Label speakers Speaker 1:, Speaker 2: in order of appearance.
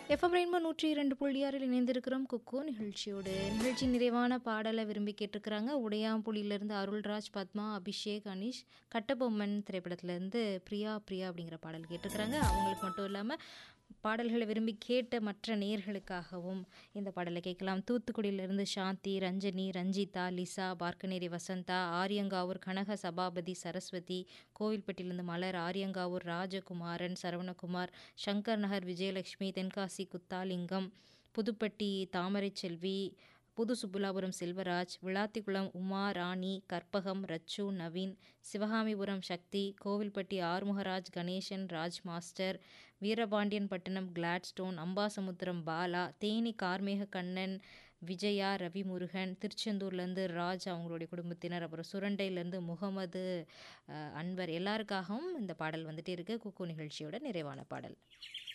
Speaker 1: FM rainbow நூற்றி இரண்டு புள்ளி ஆறில் இணைந்திருக்கிறோம் குக்கோ நிகழ்ச்சியோடு நிகழ்ச்சி நிறைவான பாடலை விரும்பி கேட்டிருக்கிறாங்க உடையாம்புலியிலேருந்து அருள்ராஜ் பத்மா அபிஷேக் அனீஷ் கட்டபொம்மன் திரைப்படத்துலேருந்து பிரியா பிரியா அப்படிங்கிற பாடல் கேட்டிருக்கிறாங்க அவங்களுக்கு மட்டும் இல்லாமல் பாடல்களை விரும்பி கேட்ட மற்ற நேயர்களுக்காகவும் இந்த பாடலை கேட்கலாம் தூத்துக்குடியிலிருந்து சாந்தி ரஞ்சனி ரஞ்சிதா லிசா பார்க்கநேரி வசந்தா ஆரியங்காவூர் கனக சபாபதி சரஸ்வதி கோவில்பட்டியிலிருந்து மலர் ஆரியங்காவூர் ராஜகுமாரன் சரவணகுமார் சங்கர் நகர் விஜயலட்சுமி தென்காசி குத்தாலிங்கம் புதுப்பட்டி தாமரை செல்வி புது சுப்புலாபுரம் செல்வராஜ் விளாத்திக்குளம் உமா ராணி கற்பகம் ரச்சு நவீன் சிவகாமிபுரம் சக்தி கோவில்பட்டி ஆறுமுகராஜ் கணேசன் ராஜ் மாஸ்டர் வீரபாண்டியன் பட்டினம் கிளாட்ஸ்டோன் அம்பாசமுத்திரம் பாலா தேனி கார்மேக கண்ணன் விஜயா ரவி முருகன் திருச்செந்தூர்லேருந்து ராஜ் அவங்களுடைய குடும்பத்தினர் அப்புறம் சுரண்டையிலேருந்து முகமது அஹ், அன்வர் எல்லாருக்காகவும் இந்த பாடல் வந்துட்டே இருக்கு குக்கு நிகழ்ச்சியோட நிறைவான பாடல்